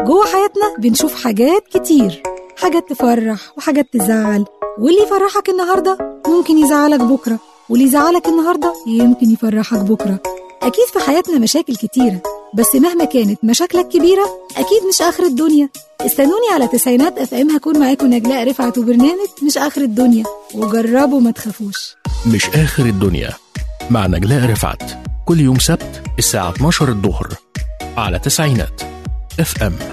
جوه حياتنا بنشوف حاجات كتير حاجات تفرح وحاجات تزعل واللي يفرحك النهاردة ممكن يزعلك بكرة واللي يزعلك النهاردة يمكن يفرحك بكرة أكيد في حياتنا مشاكل كتيرة بس مهما كانت مشاكلك كبيرة أكيد مش آخر الدنيا استنوني على تسعينات اف ام هكون معاكم نجلاء رفعت وبرنامج مش آخر الدنيا وجربوا ما تخافوش مش آخر الدنيا مع نجلاء رفعت كل يوم سبت الساعة 12 الظهر على تسعينات اف ام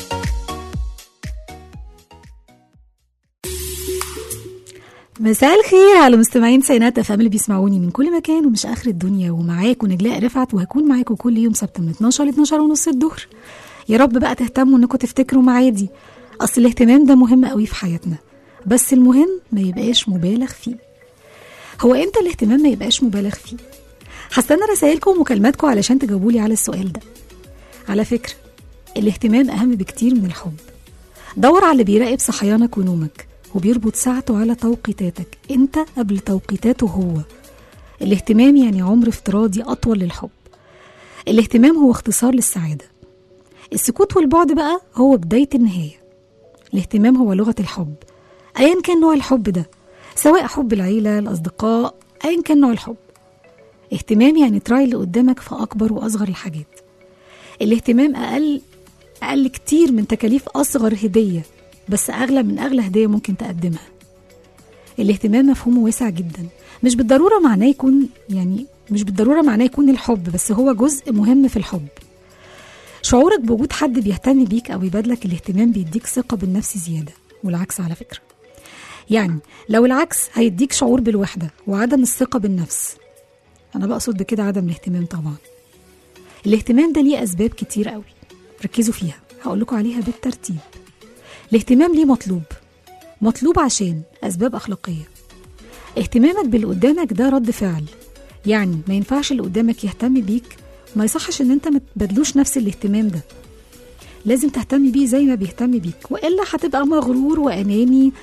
مساء الخير على مستمعين سينات اف ام اللي بيسمعوني من كل مكان ومش اخر الدنيا ومعاكم نجلاء رفعت وهكون معاكم كل يوم سبت من 12 ل 12 ونص الظهر يا رب بقى تهتموا انكم تفتكروا معادي اصل الاهتمام ده مهم قوي في حياتنا بس المهم ما يبقاش مبالغ فيه هو امتى الاهتمام ما يبقاش مبالغ فيه هستنى رسائلكم ومكالماتكم علشان تجاوبولي على السؤال ده على فكرة الاهتمام أهم بكتير من الحب دور على اللي بيراقب صحيانك ونومك وبيربط ساعته على توقيتاتك انت قبل توقيتاته هو الاهتمام يعني عمر افتراضي أطول للحب الاهتمام هو اختصار للسعادة السكوت والبعد بقى هو بداية النهاية الاهتمام هو لغة الحب أيا كان نوع الحب ده سواء حب العيلة الأصدقاء أيا كان نوع الحب اهتمام يعني تراعي اللي قدامك في أكبر وأصغر الحاجات الاهتمام أقل أقل كتير من تكاليف أصغر هدية بس أغلى من أغلى هدية ممكن تقدمها الاهتمام مفهومه واسع جدا مش بالضرورة معناه يكون يعني مش بالضرورة معناه يكون الحب بس هو جزء مهم في الحب شعورك بوجود حد بيهتم بيك أو يبادلك الاهتمام بيديك ثقة بالنفس زيادة والعكس على فكرة يعني لو العكس هيديك شعور بالوحدة وعدم الثقة بالنفس أنا بقصد بكده عدم الاهتمام طبعا الاهتمام ده ليه أسباب كتير قوي ركزوا فيها هقول لكم عليها بالترتيب الاهتمام ليه مطلوب مطلوب عشان أسباب أخلاقية اهتمامك باللي قدامك ده رد فعل يعني ما ينفعش اللي قدامك يهتم بيك وما يصحش ان انت ما تبادلوش نفس الاهتمام ده لازم تهتم بيه زي ما بيهتم بيك والا هتبقى مغرور واناني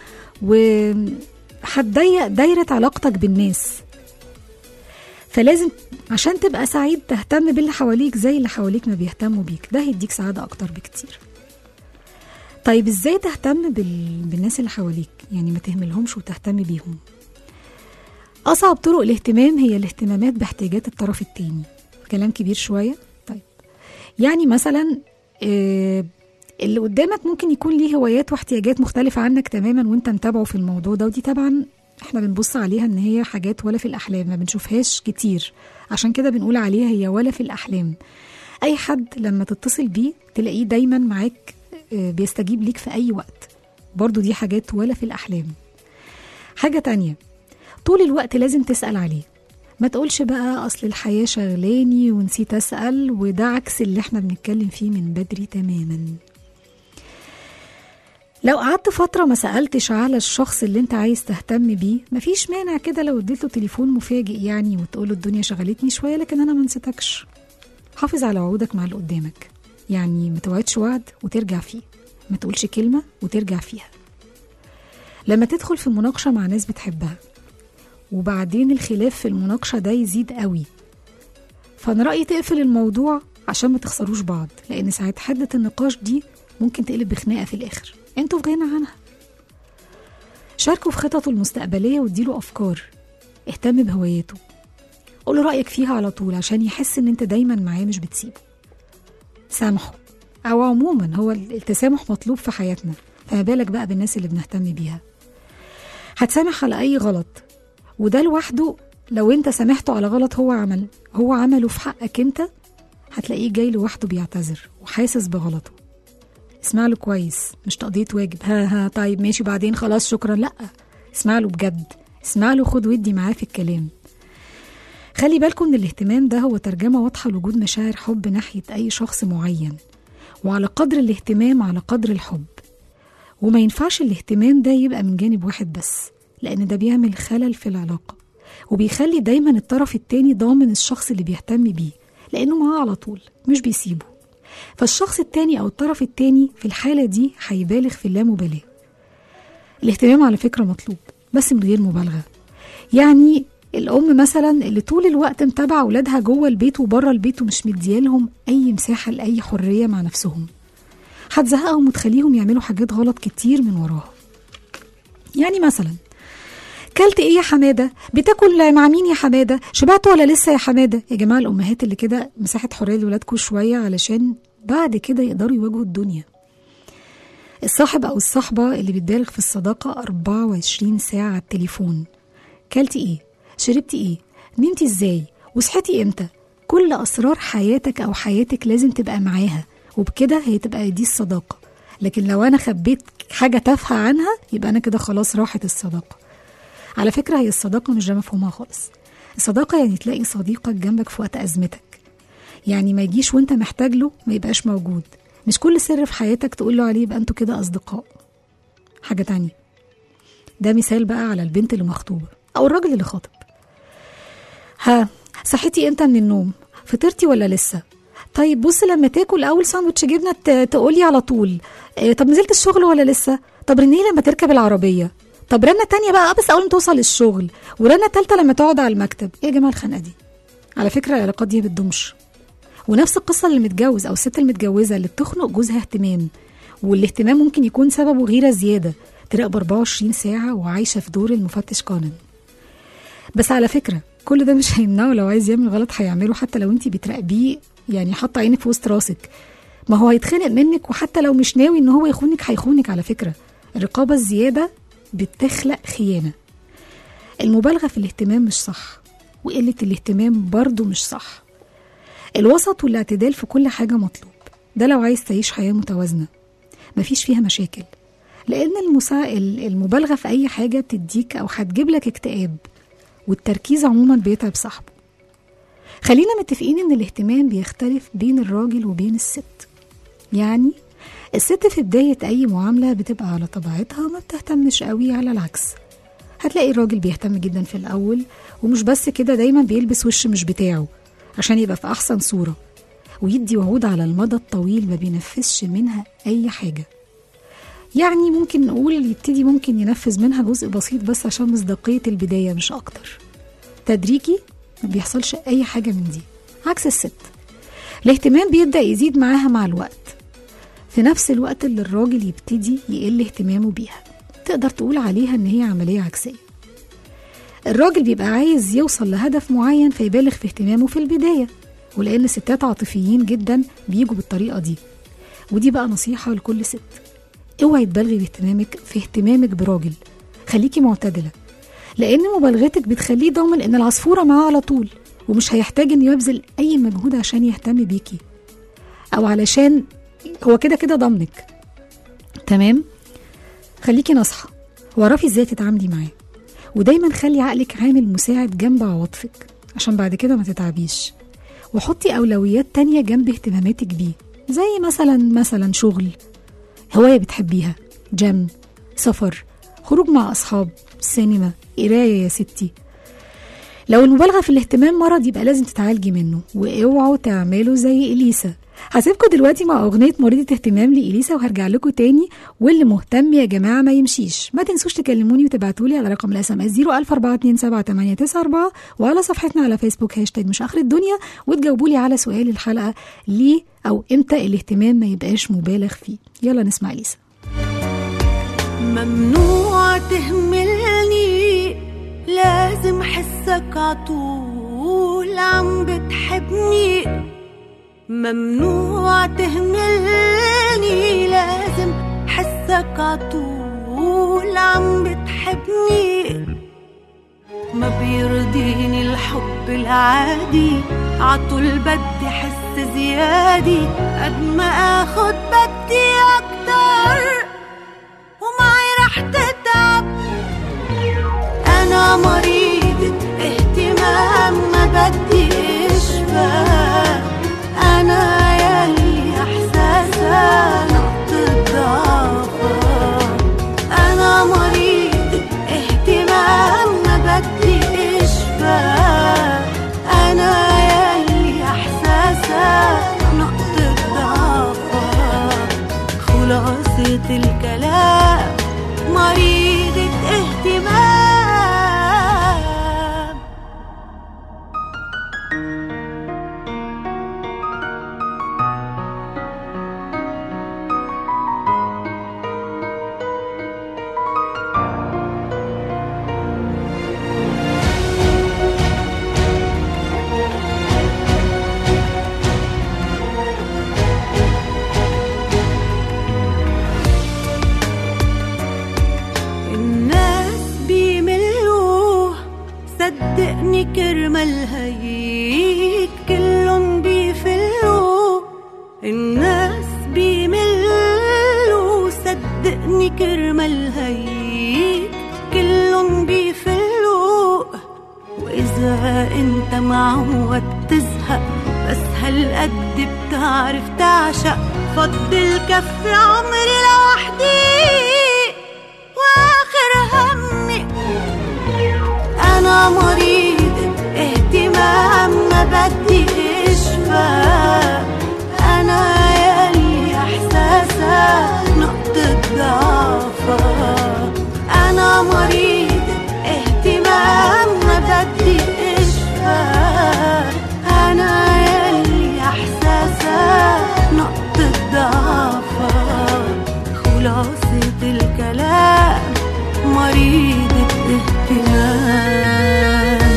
وهتضيق دايره علاقتك بالناس فلازم عشان تبقى سعيد تهتم باللي حواليك زي اللي حواليك ما بيهتموا بيك ده هيديك سعادة أكتر بكتير طيب ازاي تهتم بال... بالناس اللي حواليك يعني ما تهملهمش وتهتم بيهم أصعب طرق الاهتمام هي الاهتمامات باحتياجات الطرف التاني كلام كبير شوية طيب يعني مثلا آه اللي قدامك ممكن يكون ليه هوايات واحتياجات مختلفة عنك تماما وانت متابعه في الموضوع ده ودي طبعا احنا بنبص عليها ان هي حاجات ولا في الاحلام ما بنشوفهاش كتير عشان كده بنقول عليها هي ولا في الاحلام اي حد لما تتصل بيه تلاقيه دايما معاك آه، بيستجيب ليك في اي وقت برضو دي حاجات ولا في الاحلام حاجة تانية طول الوقت لازم تسأل عليه ما تقولش بقى اصل الحياة شغلاني ونسيت اسأل وده عكس اللي احنا بنتكلم فيه من بدري تماما لو قعدت فترة ما سألتش على الشخص اللي انت عايز تهتم بيه مفيش مانع كده لو اديته تليفون مفاجئ يعني وتقوله الدنيا شغلتني شوية لكن انا ما نسيتكش حافظ على وعودك مع اللي قدامك يعني ما توعدش وعد وترجع فيه ما تقولش كلمة وترجع فيها لما تدخل في مناقشة مع ناس بتحبها وبعدين الخلاف في المناقشة ده يزيد قوي فأنا رأيي تقفل الموضوع عشان ما تخسروش بعض لأن ساعات حدة النقاش دي ممكن تقلب بخناقة في الآخر انتوا في غنى عنها شاركوا في خططه المستقبلية واديله أفكار اهتم بهواياته قوله رأيك فيها على طول عشان يحس ان انت دايما معاه مش بتسيبه سامحه أو عموما هو التسامح مطلوب في حياتنا فما بالك بقى بالناس اللي بنهتم بيها هتسامح على أي غلط وده لوحده لو انت سامحته على غلط هو عمل هو عمله في حقك انت هتلاقيه جاي لوحده بيعتذر وحاسس بغلطه اسمع له كويس مش تقضية واجب ها ها طيب ماشي بعدين خلاص شكرا لا اسمع له بجد اسمع له خد ودي معاه في الكلام خلي بالكم ان الاهتمام ده هو ترجمة واضحة لوجود مشاعر حب ناحية أي شخص معين وعلى قدر الاهتمام على قدر الحب وما ينفعش الاهتمام ده يبقى من جانب واحد بس لأن ده بيعمل خلل في العلاقة وبيخلي دايما الطرف التاني ضامن الشخص اللي بيهتم بيه لأنه معاه على طول مش بيسيبه فالشخص التاني أو الطرف التاني في الحالة دي هيبالغ في اللامبالاة الاهتمام على فكرة مطلوب بس من غير مبالغة يعني الأم مثلا اللي طول الوقت متابعة أولادها جوه البيت وبره البيت ومش مديالهم أي مساحة لأي حرية مع نفسهم هتزهقهم وتخليهم يعملوا حاجات غلط كتير من وراها يعني مثلا كلت ايه يا حماده بتاكل مع مين يا حماده شبعت ولا لسه يا حماده يا جماعه الامهات اللي كده مساحه حريه لولادكم شويه علشان بعد كده يقدروا يواجهوا الدنيا الصاحب او الصاحبه اللي بتبالغ في الصداقه 24 ساعه على التليفون كلتي ايه شربتي ايه نمتي ازاي وصحتي امتى كل اسرار حياتك او حياتك لازم تبقى معاها وبكده هي تبقى دي الصداقه لكن لو انا خبيت حاجه تافهه عنها يبقى انا كده خلاص راحت الصداقه على فكره هي الصداقه مش ده مفهومها خالص الصداقه يعني تلاقي صديقك جنبك في وقت ازمتك يعني ما يجيش وانت محتاج له ما يبقاش موجود مش كل سر في حياتك تقول له عليه يبقى انتوا كده اصدقاء حاجه تانية ده مثال بقى على البنت اللي مخطوبه او الراجل اللي خاطب ها صحيتي امتى من النوم فطرتي ولا لسه طيب بص لما تاكل اول ساندوتش جبنه ت- تقولي على طول إيه طب نزلت الشغل ولا لسه طب رنيه لما تركب العربيه طب رنه تانية بقى بس اول ما توصل الشغل ورنه تالتة لما تقعد على المكتب ايه يا جماعه الخنقه دي على فكره العلاقات دي ما بتدومش ونفس القصه اللي متجوز او الست المتجوزه اللي بتخنق جوزها اهتمام والاهتمام ممكن يكون سببه غيره زياده تراقب 24 ساعه وعايشه في دور المفتش قانون بس على فكره كل ده مش هيمنعه لو عايز يعمل غلط هيعمله حتى لو انت بتراقبيه يعني حاطه عينك في وسط راسك ما هو هيتخنق منك وحتى لو مش ناوي ان هو يخونك هيخونك على فكره الرقابه الزياده بتخلق خيانه المبالغه في الاهتمام مش صح وقله الاهتمام برضه مش صح الوسط والاعتدال في كل حاجه مطلوب ده لو عايز تعيش حياه متوازنه مفيش فيها مشاكل لان المسا... المبالغه في اي حاجه بتديك او هتجيب لك اكتئاب والتركيز عموما بيتعب صاحبه خلينا متفقين ان الاهتمام بيختلف بين الراجل وبين الست يعني الست في بداية أي معاملة بتبقى على طبيعتها ما بتهتمش قوي على العكس هتلاقي الراجل بيهتم جدا في الأول ومش بس كده دايما بيلبس وش مش بتاعه عشان يبقى في أحسن صورة ويدي وعود على المدى الطويل ما بينفذش منها أي حاجة يعني ممكن نقول يبتدي ممكن ينفذ منها جزء بسيط بس عشان مصداقية البداية مش أكتر تدريجي ما بيحصلش أي حاجة من دي عكس الست الاهتمام بيبدأ يزيد معاها مع الوقت في نفس الوقت اللي الراجل يبتدي يقل اهتمامه بيها تقدر تقول عليها ان هي عملية عكسية الراجل بيبقى عايز يوصل لهدف معين فيبالغ في اهتمامه في البداية ولأن الستات عاطفيين جدا بيجوا بالطريقة دي ودي بقى نصيحة لكل ست اوعي تبالغي باهتمامك في اهتمامك براجل خليكي معتدلة لأن مبالغتك بتخليه ضامن إن العصفورة معاه على طول ومش هيحتاج إنه يبذل أي مجهود عشان يهتم بيكي أو علشان هو كده كده ضمنك تمام خليكي ناصحة واعرفي ازاي تتعاملي معاه ودايما خلي عقلك عامل مساعد جنب عواطفك عشان بعد كده ما تتعبيش وحطي أولويات تانية جنب اهتماماتك بيه زي مثلا مثلا شغل هواية بتحبيها جيم سفر خروج مع أصحاب سينما قراية يا ستي لو المبالغة في الاهتمام مرض يبقى لازم تتعالجي منه واوعوا تعملوا زي إليسا هسيبكم دلوقتي مع أغنية مريضة اهتمام لإليسا وهرجع لكم تاني واللي مهتم يا جماعة ما يمشيش ما تنسوش تكلموني وتبعتولي على رقم الاس ام اس 014278994 وعلى صفحتنا على فيسبوك هاشتاج مش آخر الدنيا وتجاوبولي على سؤال الحلقة ليه أو إمتى الاهتمام ما يبقاش مبالغ فيه يلا نسمع إليسا ممنوع تهملني لازم حسك عطول عم بتحبني ممنوع تهملني لازم حسك عطول عم بتحبني ما بيرضيني الحب العادي عطول بدي حس زيادي قد ما اخد بدي اكتر ومعي رح تتعب انا مريضة اهتمام ما بدي اشفى انا يلي احساسها نقطة ضعفها انا مريضة اهتمام ما بدي اشفى انا يلي احساسها نقطة ضعفها خلاصة الكلام مريضة اهتمام الأمل هيك كلهم بيفلوا وإذا أنت معود تزهق بس هالقد بتعرف تعشق فضل كفي عمري لوحدي وآخر همي أنا مريض اهتمام ما بدي إشفاء أنا يلي إحساسها نقطة ضعفها أنا مريض اهتمام ما بدي إشفاء أنا يلي إحساسها نقطة ضعفها خلاصة الكلام مريضة اهتمام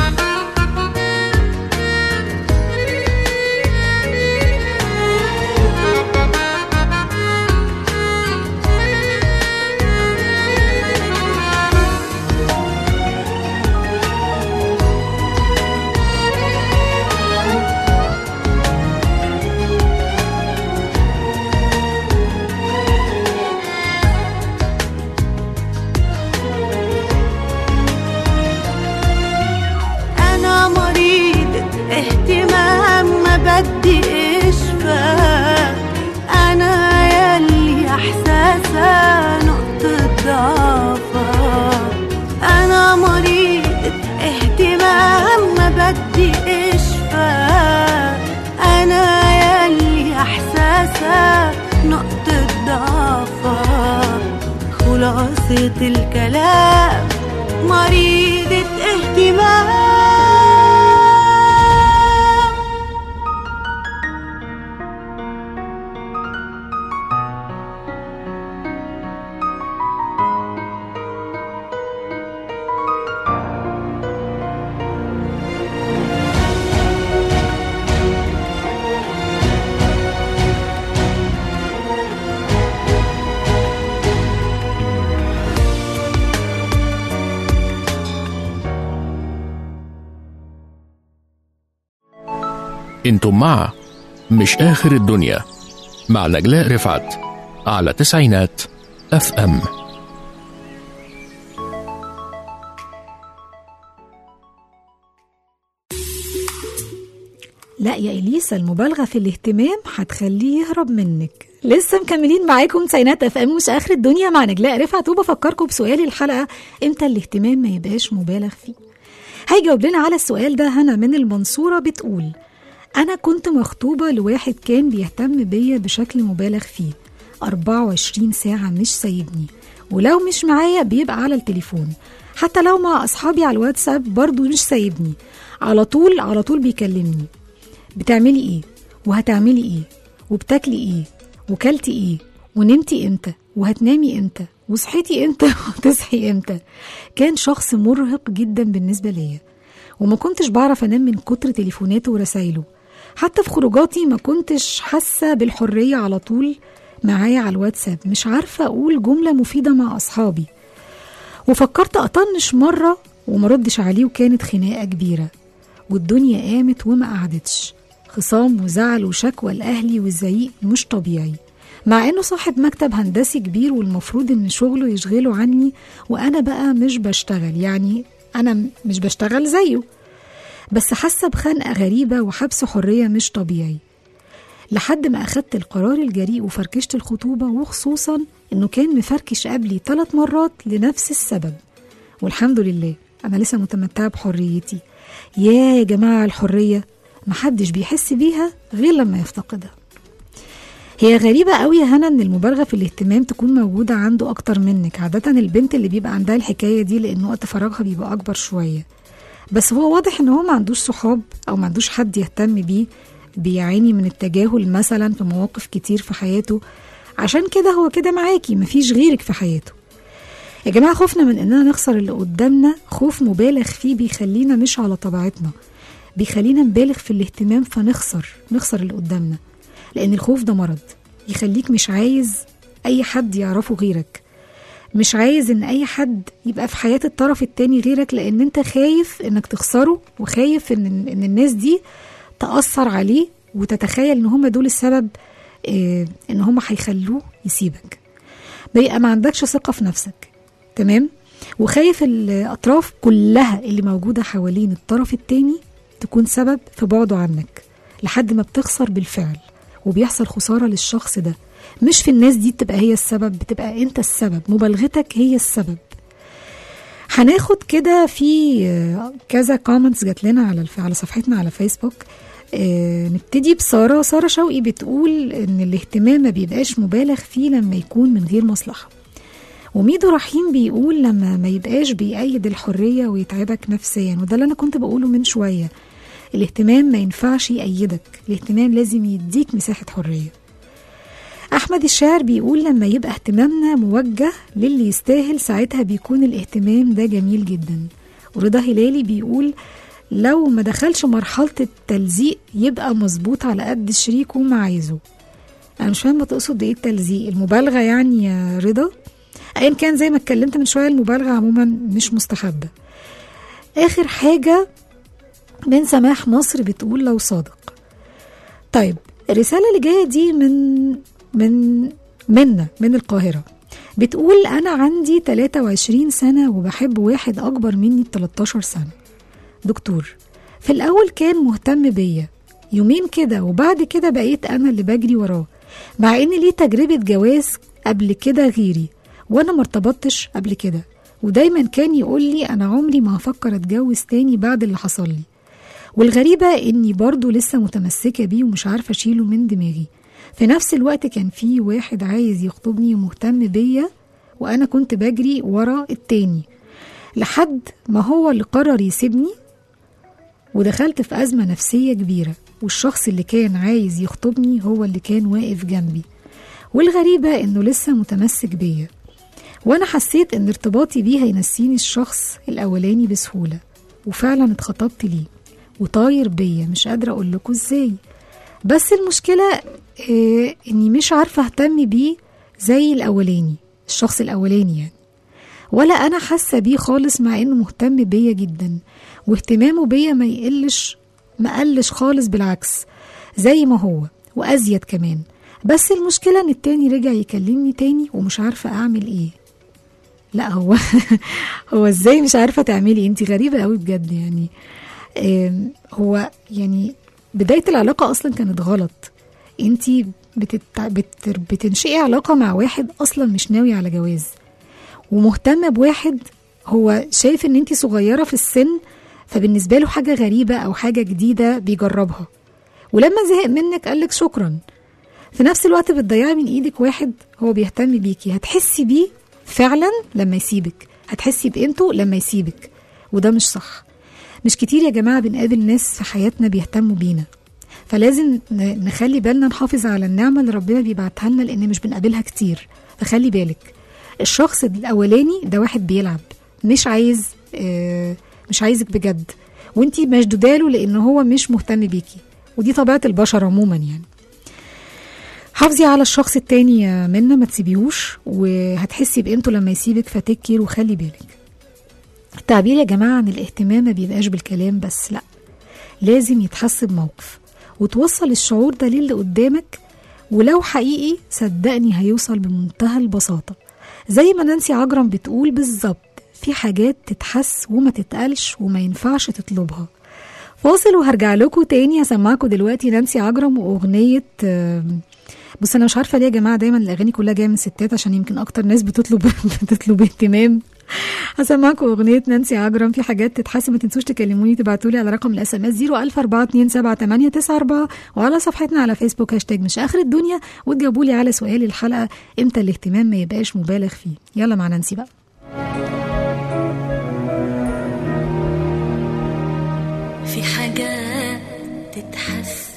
أنا مريضة اهتمام ما بدي إشفاء أنا يلي إحساسها نقطة ضعفها أنا مريضة اهتمام ما بدي إشفاء أنا يلي إحساسها نقطة ضعفها خلاصة الكلام مريضة اهتمام انتم مع مش آخر الدنيا مع نجلاء رفعت على تسعينات اف ام لا يا إليسا المبالغة في الاهتمام هتخليه يهرب منك لسه مكملين معاكم تسعينات اف ام مش اخر الدنيا مع نجلاء رفعت وبفكركم بسؤال الحلقة امتى الاهتمام ما يبقاش مبالغ فيه هيجاوب لنا على السؤال ده هنا من المنصورة بتقول أنا كنت مخطوبة لواحد كان بيهتم بيا بشكل مبالغ فيه 24 ساعة مش سايبني ولو مش معايا بيبقى على التليفون حتى لو مع أصحابي على الواتساب برضو مش سايبني على طول على طول بيكلمني بتعملي ايه وهتعملي ايه وبتاكلي ايه وكلتي ايه ونمتي امتى وهتنامي امتى وصحيتي امتى وتصحي امتى كان شخص مرهق جدا بالنسبة ليا وما كنتش بعرف انام من كتر تليفوناته ورسايله حتى في خروجاتي ما كنتش حاسة بالحرية على طول معايا على الواتساب مش عارفة أقول جملة مفيدة مع أصحابي وفكرت أطنش مرة وما ردش عليه وكانت خناقة كبيرة والدنيا قامت وما قعدتش خصام وزعل وشكوى لأهلي والزعيق مش طبيعي مع انه صاحب مكتب هندسي كبير والمفروض ان شغله يشغله عني وانا بقى مش بشتغل يعني انا م- مش بشتغل زيه بس حاسه بخنقه غريبه وحبس حريه مش طبيعي لحد ما اخدت القرار الجريء وفركشت الخطوبه وخصوصا انه كان مفركش قبلي ثلاث مرات لنفس السبب والحمد لله انا لسه متمتعه بحريتي يا يا جماعه الحريه محدش بيحس بيها غير لما يفتقدها هي غريبة قوي يا هنا ان المبالغة في الاهتمام تكون موجودة عنده اكتر منك عادة البنت اللي بيبقى عندها الحكاية دي لان وقت فراغها بيبقى اكبر شوية بس هو واضح ان هو ما عندوش صحاب او ما عندوش حد يهتم بيه بيعاني من التجاهل مثلا في مواقف كتير في حياته عشان كده هو كده معاكي مفيش غيرك في حياته يا جماعة خوفنا من اننا نخسر اللي قدامنا خوف مبالغ فيه بيخلينا مش على طبيعتنا بيخلينا نبالغ في الاهتمام فنخسر نخسر اللي قدامنا لان الخوف ده مرض يخليك مش عايز اي حد يعرفه غيرك مش عايز ان اي حد يبقى في حياة الطرف التاني غيرك لان انت خايف انك تخسره وخايف ان, إن الناس دي تأثر عليه وتتخيل ان هم دول السبب آه، ان هم هيخلوه يسيبك بيبقى ما عندكش ثقة في نفسك تمام وخايف الأطراف كلها اللي موجودة حوالين الطرف التاني تكون سبب في بعده عنك لحد ما بتخسر بالفعل وبيحصل خسارة للشخص ده مش في الناس دي بتبقى هي السبب بتبقى انت السبب مبالغتك هي السبب هناخد كده في آه، كذا كومنتس جات لنا على الف... على صفحتنا على فيسبوك آه، نبتدي بساره ساره شوقي بتقول ان الاهتمام ما بيبقاش مبالغ فيه لما يكون من غير مصلحه وميدو رحيم بيقول لما ما يبقاش بيأيد الحريه ويتعبك نفسيا وده اللي انا كنت بقوله من شويه الاهتمام ما ينفعش يأيدك الاهتمام لازم يديك مساحه حريه أحمد الشاعر بيقول لما يبقى اهتمامنا موجه للي يستاهل ساعتها بيكون الاهتمام ده جميل جدا ورضا هلالي بيقول لو ما دخلش مرحلة التلزيق يبقى مظبوط على قد شريكه ما عايزه أنا مش فاهمة تقصد إيه التلزيق المبالغة يعني يا رضا أيا كان زي ما اتكلمت من شوية المبالغة عموما مش مستحبة آخر حاجة من سماح مصر بتقول لو صادق طيب الرسالة اللي جاية دي من من منا من القاهرة بتقول أنا عندي 23 سنة وبحب واحد أكبر مني ب 13 سنة دكتور في الأول كان مهتم بيا يومين كده وبعد كده بقيت أنا اللي بجري وراه مع إن ليه تجربة جواز قبل كده غيري وأنا مرتبطتش قبل كده ودايما كان يقول لي أنا عمري ما هفكر أتجوز تاني بعد اللي حصل لي والغريبة إني برضه لسه متمسكة بيه ومش عارفة أشيله من دماغي في نفس الوقت كان في واحد عايز يخطبني ومهتم بيا وأنا كنت بجري ورا التاني لحد ما هو اللي قرر يسيبني ودخلت في أزمة نفسية كبيرة والشخص اللي كان عايز يخطبني هو اللي كان واقف جنبي والغريبة إنه لسه متمسك بيا وأنا حسيت إن ارتباطي بيه هينسيني الشخص الأولاني بسهولة وفعلا اتخطبت ليه وطاير بيا مش قادرة أقول لكم إزاي بس المشكلة إيه إني مش عارفة أهتم بيه زي الأولاني الشخص الأولاني يعني ولا أنا حاسة بيه خالص مع إنه مهتم بيا جدا واهتمامه بيا ما يقلش ما قلش خالص بالعكس زي ما هو وأزيد كمان بس المشكلة إن التاني رجع يكلمني تاني ومش عارفة أعمل إيه لا هو هو ازاي مش عارفه تعملي انت غريبه قوي بجد يعني آم، هو يعني بدايه العلاقه اصلا كانت غلط انت بتت... بت... بتنشئي علاقه مع واحد اصلا مش ناوي على جواز ومهتمه بواحد هو شايف ان انت صغيره في السن فبالنسبه له حاجه غريبه او حاجه جديده بيجربها ولما زهق منك قالك شكرا في نفس الوقت بتضيعي من ايدك واحد هو بيهتم بيكي هتحسي بيه فعلا لما يسيبك هتحسي بقيمته لما يسيبك وده مش صح مش كتير يا جماعة بنقابل ناس في حياتنا بيهتموا بينا فلازم ن- نخلي بالنا نحافظ على النعمة اللي ربنا بيبعتها لنا لأن مش بنقابلها كتير فخلي بالك الشخص الأولاني ده واحد بيلعب مش عايز آه، مش عايزك بجد وانتي مشدوده له لأن هو مش مهتم بيكي ودي طبيعة البشر عموما يعني حافظي على الشخص التاني يا منى ما تسيبيهوش وهتحسي بقيمته لما يسيبك فتكر وخلي بالك التعبير يا جماعة عن الاهتمام ما بيبقاش بالكلام بس لا لازم يتحس بموقف وتوصل الشعور ده للي قدامك ولو حقيقي صدقني هيوصل بمنتهى البساطة زي ما نانسي عجرم بتقول بالظبط في حاجات تتحس وما تتقالش وما ينفعش تطلبها فاصل وهرجع لكم تاني هسمعكم دلوقتي نانسي عجرم واغنيه آم، بص انا مش عارفه ليه يا جماعه دايما الاغاني كلها جايه من ستات عشان يمكن اكتر ناس بتطلب بتطلب اهتمام هسمعكم اغنيه نانسي عجرم في حاجات تتحس ما تنسوش تكلموني تبعتوا لي على رقم الاس ام اس 014278994 وعلى صفحتنا على فيسبوك هاشتاج مش اخر الدنيا وتجاوبوا لي على سؤال الحلقه امتى الاهتمام ما يبقاش مبالغ فيه يلا مع نانسي بقى في حاجات تتحس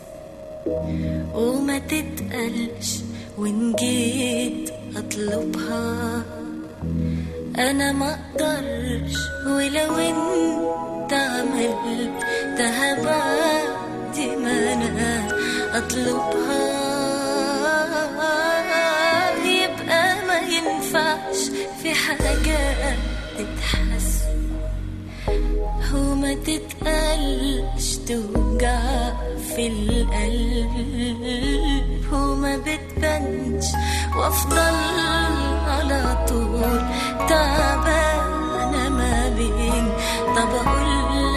وما تتقلش وإن جيت أطلبها أنا ما أقدرش ولو أنت عملت بعد ما أنا أطلبها يبقى ما ينفعش في حاجات تتحس وما تتقلش توجع في القلب وما بتبانش وافضل على طول تعبانة ما بين طب أقول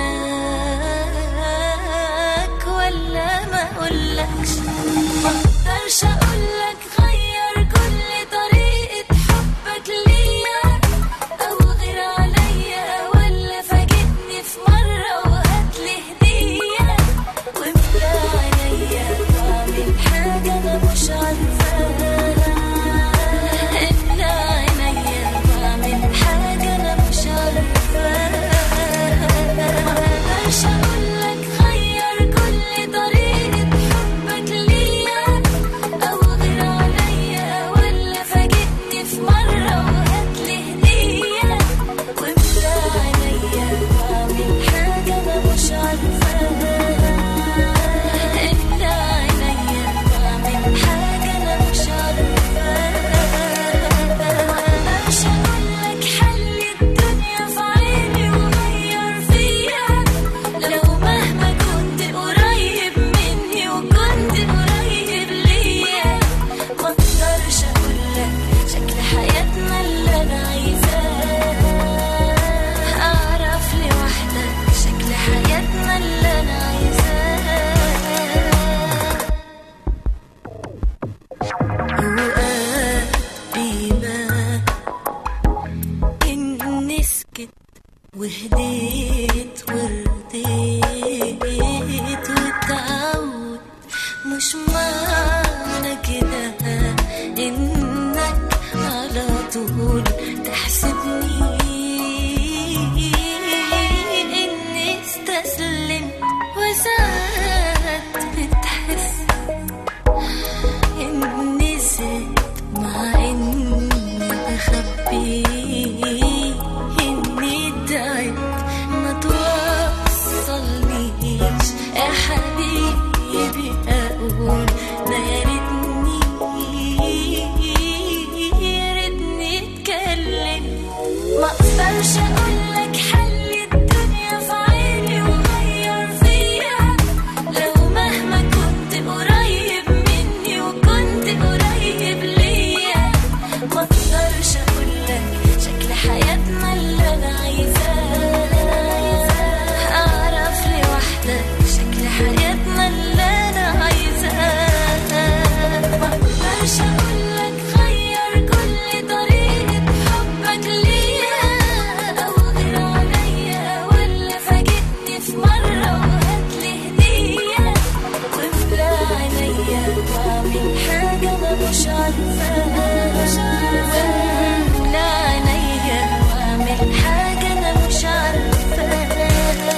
لك ولا ما أقولكش ما أقدرش أقولك غير كل طريقة حبك ليا أو غير عليا ولا فاجئني في مرة وهاتلي هدية واملى عينيا واعمل حاجة أنا مش عارفاها املى عينيا واعمل حاجة أنا مش عارفاها مقدرش أقولك غير كل طريقة حبك ليا أو غير عليا ولا فاجئني في مرة وهاتلي هدية واملى عينيا واعمل حاجة أنا مش عارفاها املى عينيا واعمل حاجة أنا مش عارفاها مقدرش أقولك حل الدنيا في عيني وغير فيا لو مهما كنت قريب مني وكنت قريب ليا مقدرش أقولك شكل حياتنا اللي أنا عايزاه أعرف لوحدك شكل حياتنا اللي أنا عايزاه أوقات بيبان إني سكت وهديت ورضيت واتعود مش معنى كده إنك على طول تحسبني إني استسلمت وساعات بتحس إني زدت مع إني بخبي إني تعبت ما توصلنيش يا حبيبي أقول ده يا ريتني يا ريتني اتكلم ما اقدرش اقولك حل الدنيا في عيني وغير فيا لو مهما كنت قريب مني وكنت قريب ليا ما اقدرش اقولك شكل حياتنا اللي انا عايزاه اعرف لوحدك شكل حياتنا اللي انا عايزاه ما اقدرش اقولك غير كل طريقة حبك ليا او غير عليا ولا فاجئني في مرة وهاتلي هدية واملى عينيا واعمل حاجة انا مش عارفاها املى عينيا واعمل حاجة انا مش عارفاها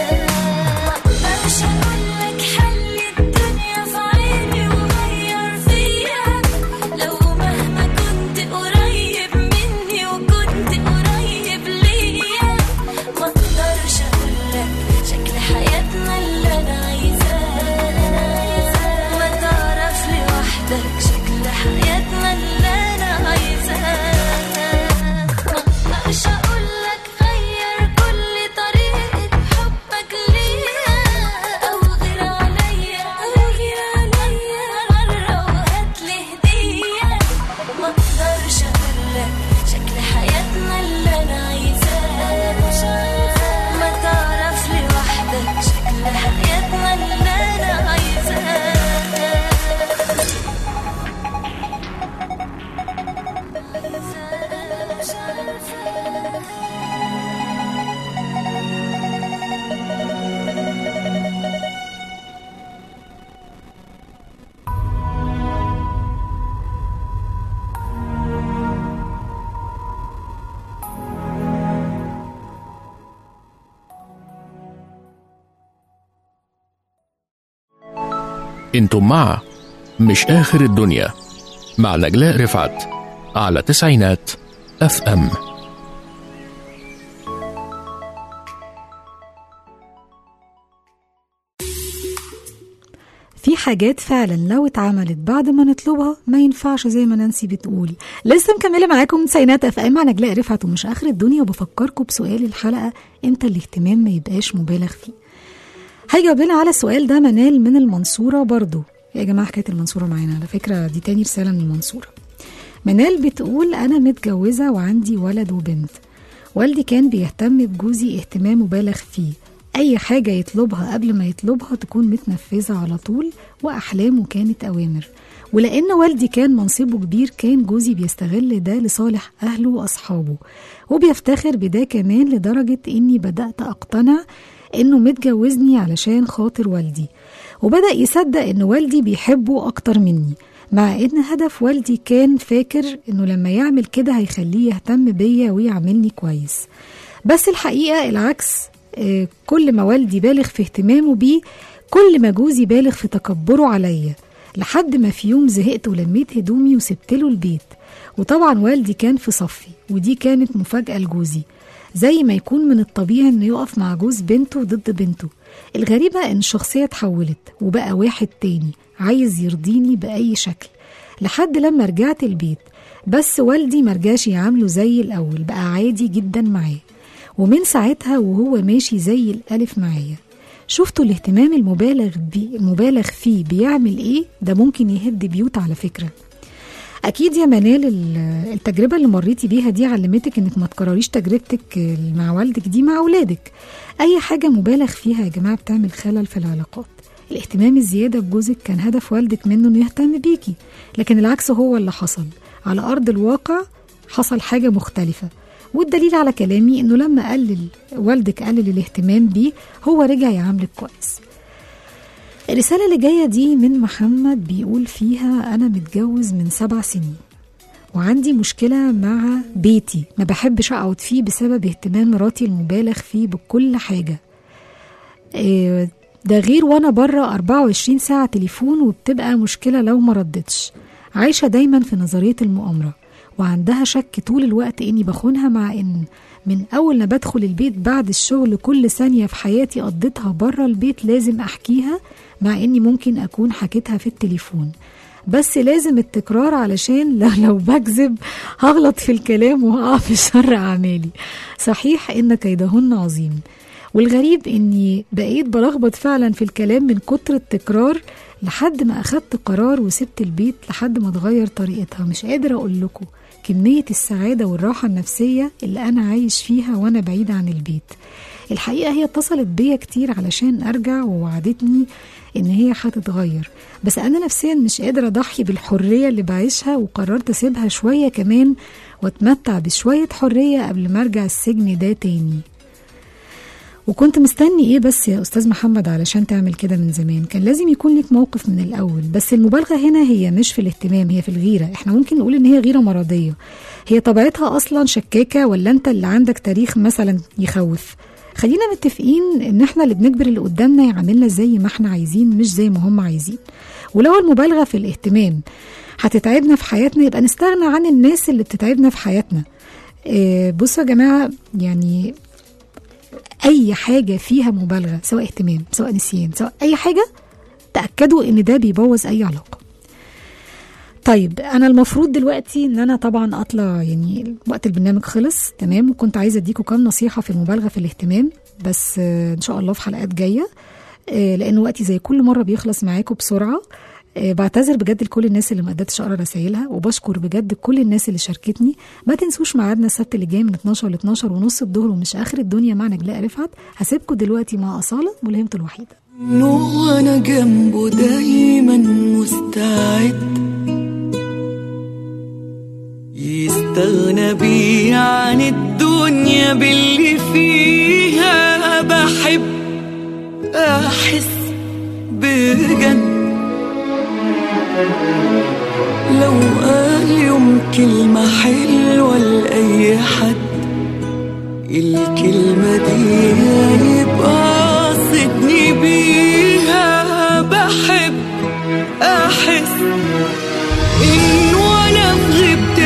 مقدرش اقولك حل الدنيا في عيني وغير فيا لو مهما كنت قريب مني وكنت قريب ليا ما اقدرش اقولك شكل حياتنا اللي انا عايزاه ما تعرف لوحدك شكل حياتنا اللي انا عايزاه ما اقدرش اقولك غير كل طريقة حبك ليا او غير عليا او غير عليا مرة وهاتلي هدية ما اقدرش اقولك شكل حياتنا اللي انا عايزاه ما تعرف لوحدك شكل حياتنا اللي انا عايزاه مش عارفة انتم مع مش آخر الدنيا مع نجلاء رفعت على تسعينات اف ام في حاجات فعلا لو اتعملت بعد ما نطلبها ما ينفعش زي ما نانسي بتقول لسه مكمله معاكم تسعينات اف ام مع نجلاء رفعت ومش اخر الدنيا وبفكركم بسؤال الحلقه امتى الاهتمام ما يبقاش مبالغ فيه هيجاوب لنا على السؤال ده منال من المنصوره برضو يا جماعه حكايه المنصوره معانا على فكره دي تاني رساله من المنصوره منال بتقول أنا متجوزة وعندي ولد وبنت والدي كان بيهتم بجوزي اهتمام مبالغ فيه أي حاجة يطلبها قبل ما يطلبها تكون متنفذة على طول وأحلامه كانت أوامر ولأن والدي كان منصبه كبير كان جوزي بيستغل ده لصالح أهله وأصحابه وبيفتخر بده كمان لدرجة إني بدأت أقتنع إنه متجوزني علشان خاطر والدي وبدأ يصدق إن والدي بيحبه أكتر مني مع إن هدف والدي كان فاكر إنه لما يعمل كده هيخليه يهتم بيا ويعاملني كويس بس الحقيقة العكس آه، كل ما والدي بالغ في اهتمامه بيه كل ما جوزي بالغ في تكبره عليا لحد ما في يوم زهقت ولميت هدومي وسبت له البيت وطبعا والدي كان في صفي ودي كانت مفاجأة لجوزي زي ما يكون من الطبيعي انه يقف مع جوز بنته ضد بنته الغريبة ان الشخصية اتحولت وبقى واحد تاني عايز يرضيني بأي شكل لحد لما رجعت البيت بس والدي مرجاش يعامله زي الأول بقى عادي جدا معاه ومن ساعتها وهو ماشي زي الألف معايا شفتوا الاهتمام المبالغ بي المبالغ فيه بيعمل ايه ده ممكن يهد بيوت على فكره اكيد يا منال ال- التجربه اللي مريتي بيها دي علمتك انك ما تكرريش تجربتك مع والدك دي مع اولادك اي حاجه مبالغ فيها يا جماعه بتعمل خلل في العلاقات الاهتمام الزياده بجوزك كان هدف والدك منه انه يهتم بيكي لكن العكس هو اللي حصل على ارض الواقع حصل حاجه مختلفه والدليل على كلامي انه لما قلل والدك قلل الاهتمام بيه هو رجع يعاملك كويس الرسالة اللي جاية دي من محمد بيقول فيها أنا متجوز من سبع سنين وعندي مشكلة مع بيتي ما بحبش أقعد فيه بسبب اهتمام مراتي المبالغ فيه بكل حاجة إيه، ده غير وانا بره 24 ساعة تليفون وبتبقى مشكلة لو ما ردتش عايشة دايما في نظرية المؤامرة وعندها شك طول الوقت اني بخونها مع ان من اول ما بدخل البيت بعد الشغل كل ثانية في حياتي قضيتها بره البيت لازم احكيها مع اني ممكن اكون حكيتها في التليفون بس لازم التكرار علشان لو, لو بكذب هغلط في الكلام وهقع في شر اعمالي صحيح ان كيدهن عظيم والغريب اني بقيت بلخبط فعلا في الكلام من كتر التكرار لحد ما اخدت قرار وسبت البيت لحد ما اتغير طريقتها مش قادرة اقول لكم كمية السعادة والراحة النفسية اللي انا عايش فيها وانا بعيد عن البيت الحقيقة هي اتصلت بيا كتير علشان ارجع ووعدتني ان هي هتتغير بس انا نفسيا مش قادرة اضحي بالحرية اللي بعيشها وقررت اسيبها شوية كمان واتمتع بشوية حرية قبل ما ارجع السجن ده تاني وكنت مستني ايه بس يا استاذ محمد علشان تعمل كده من زمان كان لازم يكون لك موقف من الاول بس المبالغه هنا هي مش في الاهتمام هي في الغيره احنا ممكن نقول ان هي غيره مرضيه هي طبيعتها اصلا شكاكه ولا انت اللي عندك تاريخ مثلا يخوف خلينا متفقين ان احنا اللي بنجبر اللي قدامنا يعاملنا زي ما احنا عايزين مش زي ما هم عايزين ولو المبالغه في الاهتمام هتتعبنا في حياتنا يبقى نستغنى عن الناس اللي بتتعبنا في حياتنا إيه، بصوا يا جماعه يعني اي حاجه فيها مبالغه سواء اهتمام سواء نسيان سواء اي حاجه تاكدوا ان ده بيبوظ اي علاقه طيب انا المفروض دلوقتي ان انا طبعا اطلع يعني وقت البرنامج خلص تمام وكنت عايزه اديكم كام نصيحه في المبالغه في الاهتمام بس آه، ان شاء الله في حلقات جايه آه، لان وقتي زي كل مره بيخلص معاكم بسرعه آه، بعتذر بجد لكل الناس اللي ما قدرتش اقرا رسايلها وبشكر بجد كل الناس اللي شاركتني ما تنسوش ميعادنا السبت اللي جاي من 12 ل 12 ونص الظهر ومش اخر الدنيا مع نجلاء رفعت هسيبكم دلوقتي مع اصاله ملهمته الوحيده انه انا جنبه دايما مستعد يستغنى بي عن الدنيا باللي فيها بحب احس بجد لو قال يوم كلمة حلوة لأي حد الكلمة دي يبقى قصدني بيها بحب أحس إنه أنا في غيبة